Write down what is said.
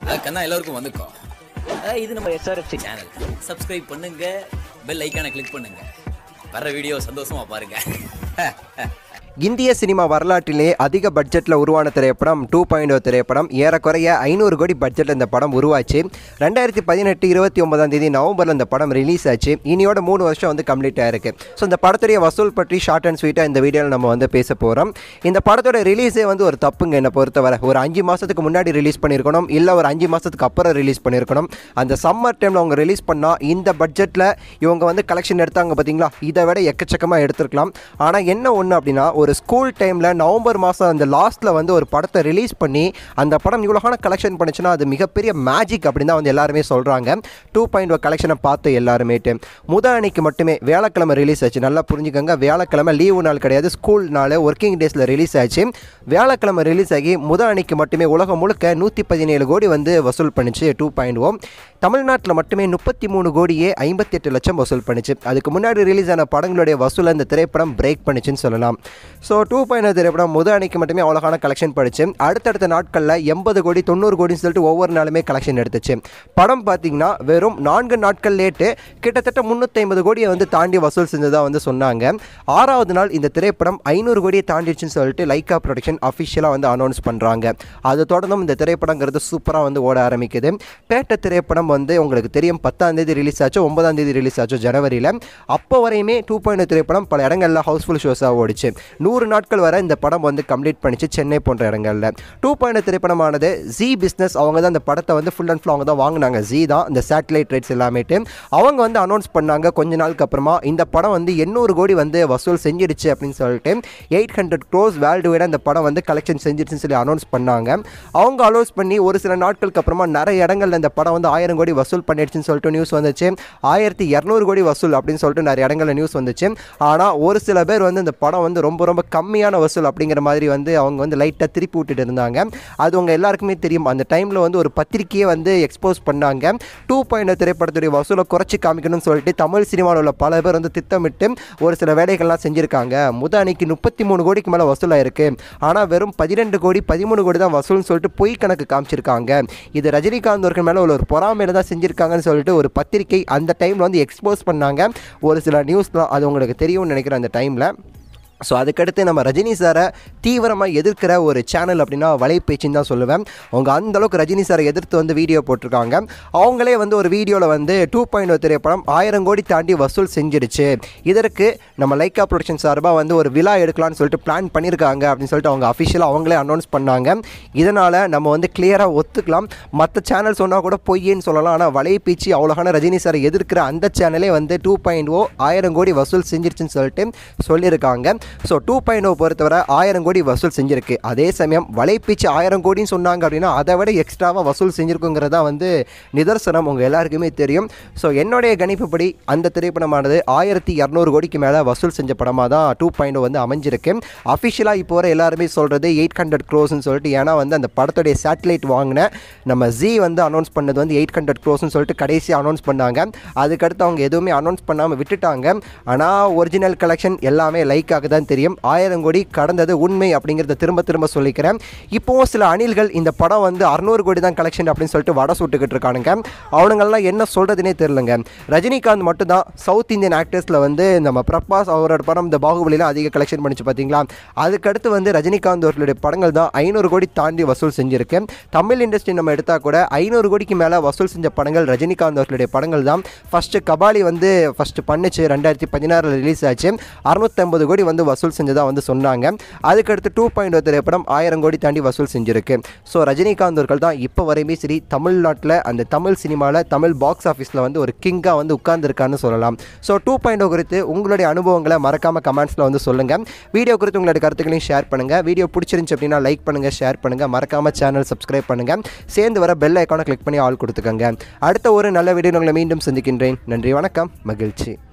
கண்ணா எல்லாருக்கும் வந்துக்கோ அஹ் இது நம்ம எஸ்ஆர்எஃப்சி சேனல் சப்ஸ்கிரைப் பண்ணுங்க பெல் ஐக்கானை கிளிக் பண்ணுங்க வர வீடியோ சந்தோஷமா பாருங்க இந்திய சினிமா வரலாற்றிலே அதிக பட்ஜெட்டில் உருவான திரைப்படம் டூ பாயிண்ட் ஓ திரைப்படம் ஏறக்குறைய ஐநூறு கோடி பட்ஜெட்டில் இந்த படம் உருவாச்சு ரெண்டாயிரத்தி பதினெட்டு இருபத்தி ஒன்பதாம் தேதி நவம்பரில் இந்த படம் ரிலீஸ் ஆச்சு இனியோட மூணு வருஷம் வந்து கம்ப்ளீட் ஆயிருக்கு ஸோ இந்த படத்துடைய வசூல் பற்றி ஷார்ட் அண்ட் ஸ்வீட்டாக இந்த வீடியோவில் நம்ம வந்து பேச போகிறோம் இந்த படத்தோட ரிலீஸே வந்து ஒரு தப்புங்க என்னை பொறுத்தவரை ஒரு அஞ்சு மாதத்துக்கு முன்னாடி ரிலீஸ் பண்ணியிருக்கணும் இல்லை ஒரு அஞ்சு மாதத்துக்கு அப்புறம் ரிலீஸ் பண்ணியிருக்கணும் அந்த சம்மர் டைமில் அவங்க ரிலீஸ் பண்ணால் இந்த பட்ஜெட்டில் இவங்க வந்து கலெக்ஷன் எடுத்தாங்க பார்த்தீங்களா இதை விட எக்கச்சக்கமாக எடுத்திருக்கலாம் ஆனால் என்ன ஒன்று அப்படின்னா ஒரு ஸ்கூல் டைமில் நவம்பர் மாதம் அந்த லாஸ்ட்டில் வந்து ஒரு படத்தை ரிலீஸ் பண்ணி அந்த படம் இவ்வளோகான கலெக்ஷன் பண்ணுச்சுன்னா அது மிகப்பெரிய மேஜிக் அப்படின்னு தான் வந்து எல்லாருமே சொல்கிறாங்க டூ பாயிண்ட் ஓ கலெக்ஷனை பார்த்து எல்லாருமேட்டு முத அன்னைக்கு மட்டுமே வியாழக்கிழமை ரிலீஸ் ஆச்சு நல்லா புரிஞ்சுக்கோங்க வியாழக்கிழமை லீவு நாள் கிடையாது ஸ்கூல் நாள் ஒர்க்கிங் டேஸில் ரிலீஸ் ஆச்சு வியாழக்கிழமை ரிலீஸ் ஆகி முத அன்னைக்கு மட்டுமே உலகம் முழுக்க நூற்றி பதினேழு கோடி வந்து வசூல் பண்ணுச்சு டூ பாயிண்ட் ஓ தமிழ்நாட்டில் மட்டுமே முப்பத்தி மூணு கோடியே ஐம்பத்தெட்டு லட்சம் வசூல் பண்ணுச்சு அதுக்கு முன்னாடி ரிலீஸ் ஆன படங்களுடைய வசூலை இந்த திரைப்படம் பிரேக் பண்ணுச்சுன்னு சொல்லலாம் ஸோ டூ பாயிண்ட் திரைப்படம் முத அன்னைக்கு மட்டுமே அவ்வளோகான கலெக்ஷன் படிச்சு அடுத்தடுத்த நாட்களில் எண்பது கோடி தொண்ணூறு கோடின்னு சொல்லிட்டு ஒவ்வொரு நாளுமே கலெக்ஷன் எடுத்துச்சு படம் பார்த்தீங்கன்னா வெறும் நான்கு நாட்கள் லேட்டு கிட்டத்தட்ட முந்நூற்றி ஐம்பது கோடியை வந்து தாண்டி வசூல் செஞ்சதாக வந்து சொன்னாங்க ஆறாவது நாள் இந்த திரைப்படம் ஐநூறு கோடியை தாண்டிடுச்சுன்னு சொல்லிட்டு லைக்கா ப்ரொடக்ஷன் அஃபிஷியலாக வந்து அனௌன்ஸ் பண்ணுறாங்க அது தொடர்ந்தும் இந்த திரைப்படங்கிறது சூப்பராக வந்து ஓட ஆரம்பிக்குது பேட்ட திரைப்படம் வந்து உங்களுக்கு தெரியும் பத்தாம் தேதி ரிலீஸ் ஆச்சு ஒன்பதாம் தேதி ரிலீஸ் ஆச்சு ஜனவரியில் அப்போ வரையுமே டூ பாயிண்ட் திரைப்படம் பல இடங்களில் ஹவுஸ்ஃபுல் ஷோஸாக ஓடிச்சு நூறு நாட்கள் வரை இந்த படம் வந்து கம்ப்ளீட் பண்ணிச்சு சென்னை போன்ற இடங்களில் டூ பாயிண்ட் திரைப்படமானது ஜி பிஸ்னஸ் அவங்க தான் அந்த படத்தை வந்து ஃபுல் அண்ட் ஃபுல் அவங்க தான் வாங்கினாங்க ஜி தான் இந்த சேட்டலைட் ரைட்ஸ் எல்லாமேட்டு அவங்க வந்து அனௌன்ஸ் பண்ணாங்க கொஞ்ச நாளுக்கு அப்புறமா இந்த படம் வந்து எண்ணூறு கோடி வந்து வசூல் செஞ்சிடுச்சு அப்படின்னு சொல்லிட்டு எயிட் ஹண்ட்ரட் க்ரோஸ் வேர்ல்டு வைடாக இந்த படம் வந்து கலெக்ஷன் செஞ்சிடுச்சுன்னு சொல்லி அனௌன்ஸ் பண்ணாங்க அவங்க அனௌன்ஸ் பண்ணி ஒரு சில நாட்களுக்கு அப்புறமா நிறைய இடங்கள்ல இந்த படம் வந்து ஆயிரம் கோடி வசூல் பண்ணிடுச்சுன்னு சொல்லிட்டு நியூஸ் வந்துச்சு ஆயிரத்தி இரநூறு கோடி வசூல் அப்படின்னு சொல்லிட்டு நிறைய இடங்கள்ல நியூஸ் வந்துச்சு ஆனால் ஒரு சில பேர் வந்து இந்த படம் வந்து ரொம்ப ரொம்ப கம்மியான வசூல் அப்படிங்கிற மாதிரி வந்து அவங்க வந்து லைட்டாக திருப்பி விட்டுட்டு இருந்தாங்க அது உங்க எல்லாருக்குமே தெரியும் அந்த டைமில் வந்து ஒரு பத்திரிக்கையை வந்து எக்ஸ்போஸ் பண்ணாங்க டூ பாயிண்ட் திரைப்படத்துடைய வசூலை குறைச்சி காமிக்கணும்னு சொல்லிட்டு தமிழ் சினிமாவில் உள்ள பல பேர் வந்து திட்டமிட்டு ஒரு சில வேலைகள்லாம் செஞ்சுருக்காங்க முத அன்னைக்கு முப்பத்தி மூணு கோடிக்கு மேலே வசூலாயிருக்கு ஆனால் வெறும் பதிரெண்டு கோடி பதிமூணு கோடி தான் வசூல்னு சொல்லிட்டு பொய் கணக்கு காமிச்சிருக்காங்க இது ரஜினிகாந்த் அவர்கள் மேலே உள்ள ஒரு பொறாமையில தான் செஞ்சுருக்காங்கன்னு சொல்லிட்டு ஒரு பத்திரிக்கை அந்த டைமில் வந்து எக்ஸ்போஸ் பண்ணாங்க ஒரு சில நியூஸ்லாம் அது உங்களுக்கு தெரியும்னு நினைக்கிறேன் அந்த டைமில் ஸோ அதுக்கடுத்து நம்ம ரஜினி சாரை தீவிரமாக எதிர்க்கிற ஒரு சேனல் அப்படின்னா வலைப்பேச்சுன்னு தான் சொல்லுவேன் அவங்க அந்தளவுக்கு ரஜினி சாரை எதிர்த்து வந்து வீடியோ போட்டிருக்காங்க அவங்களே வந்து ஒரு வீடியோவில் வந்து டூ பாயிண்ட் ஓ திரைப்படம் ஆயிரம் கோடி தாண்டி வசூல் செஞ்சிடுச்சு இதற்கு நம்ம லைக்கா ப்ரொடக்ஷன் சார்பாக வந்து ஒரு விழா எடுக்கலாம்னு சொல்லிட்டு பிளான் பண்ணியிருக்காங்க அப்படின்னு சொல்லிட்டு அவங்க அஃபிஷியலாக அவங்களே அனௌன்ஸ் பண்ணாங்க இதனால் நம்ம வந்து கிளியராக ஒத்துக்கலாம் மற்ற சேனல் சொன்னால் கூட பொய்யன்னு சொல்லலாம் ஆனால் வலைப்பேச்சு அவ்வளோகான ரஜினி சாரை எதிர்க்கிற அந்த சேனலே வந்து டூ பாயிண்ட் ஓ ஆயிரம் கோடி வசூல் செஞ்சிருச்சுன்னு சொல்லிட்டு சொல்லியிருக்காங்க ஸோ டூ பாயிண்ட் ஓ பொறுத்தவரை ஆயிரம் கோடி வசூல் செஞ்சிருக்கு அதே சமயம் வலைப்பீச்சு ஆயிரம் கோடின்னு சொன்னாங்க அப்படின்னா அதை விட எக்ஸ்ட்ராவாக வசூல் செஞ்சிருக்குங்கிறதா வந்து நிதர்சனம் உங்கள் எல்லாருக்குமே தெரியும் ஸோ என்னுடைய கணிப்புப்படி அந்த திரைப்படமானது ஆயிரத்தி இரநூறு கோடிக்கு மேலே வசூல் செஞ்ச படமாக தான் டூ பாயிண்ட் வந்து அமைஞ்சிருக்கு அஃபிஷியலாக இப்போ வர எல்லாருமே சொல்கிறது எயிட் ஹண்ட்ரட் க்ரோஸ்னு சொல்லிட்டு ஏன்னா வந்து அந்த படத்துடைய சேட்டலைட் வாங்கின நம்ம ஜி வந்து அனௌன்ஸ் பண்ணது வந்து எயிட் ஹண்ட்ரட் க்ரோஸ்னு சொல்லிட்டு கடைசியாக அனௌன்ஸ் பண்ணாங்க அதுக்கடுத்து அவங்க எதுவுமே அனௌன்ஸ் பண்ணாமல் விட்டுட்டாங்க ஆனால் ஒரிஜினல் கலெக்ஷன் எல்லாமே லைக்காக தான் தெரியும் ஆயிரம் கோடி கடந்தது உண்மை அப்படிங்கிறத திரும்ப திரும்ப சொல்லிக்கிறேன் இப்போவும் சில அணில்கள் இந்த படம் வந்து அறநூறு கோடி தான் கலெக்ஷன் அப்படின்னு சொல்லிட்டு வடை சுட்டுக்கிட்டு இருக்கானுங்க அவனுங்கெல்லாம் என்ன சொல்கிறதுனே தெரிலங்க ரஜினிகாந்த் மட்டும் தான் சவுத் இந்தியன் ஆக்டர்ஸில் வந்து நம்ம பிரபாஸ் அவரோட படம் இந்த பாகுபலியில் அதிக கலெக்ஷன் பண்ணிச்சு பார்த்தீங்களா அதுக்கடுத்து வந்து ரஜினிகாந்த் அவர்களுடைய படங்கள் தான் ஐநூறு கோடி தாண்டி வசூல் செஞ்சிருக்கு தமிழ் இண்டஸ்ட்ரி நம்ம எடுத்தால் கூட ஐநூறு கோடிக்கு மேலே வசூல் செஞ்ச படங்கள் ரஜினிகாந்த் அவர்களுடைய படங்கள் தான் ஃபஸ்ட்டு கபாலி வந்து ஃபஸ்ட்டு பண்ணுச்சு ரெண்டாயிரத்தி பதினாறில் ரிலீஸ் ஆச்சு அறுநூத்தம்பது கோடி வந்து வசூல் செஞ்சதாக வந்து சொன்னாங்க அதுக்கடுத்து டூ பாயிண்ட் திரைப்படம் ஆயிரம் கோடி தாண்டி வசூல் செஞ்சிருக்கு ஸோ ரஜினிகாந்த் அவர்கள் தான் இப்போ வரையுமே சரி தமிழ்நாட்டில் அந்த தமிழ் சினிமாவில் தமிழ் பாக்ஸ் ஆஃபீஸில் வந்து ஒரு கிங்காக வந்து உட்கார்ந்துருக்கான்னு சொல்லலாம் ஸோ டூ பாயிண்ட் குறித்து உங்களுடைய அனுபவங்களை மறக்காமல் கமெண்ட்ஸில் வந்து சொல்லுங்கள் வீடியோ குறித்து உங்களுடைய கருத்துக்களையும் ஷேர் பண்ணுங்கள் வீடியோ பிடிச்சிருந்துச்சு அப்படின்னா லைக் பண்ணுங்கள் ஷேர் பண்ணுங்கள் மறக்காமல் சேனல் சப்ஸ்கிரைப் பண்ணுங்கள் சேர்ந்து வர பெல் ஐக்கானை கிளிக் பண்ணி ஆள் கொடுத்துக்கோங்க அடுத்த ஒரு நல்ல வீடியோ உங்களை மீண்டும் சந்திக்கின்றேன் நன்றி வணக்கம் மகிழ்ச்சி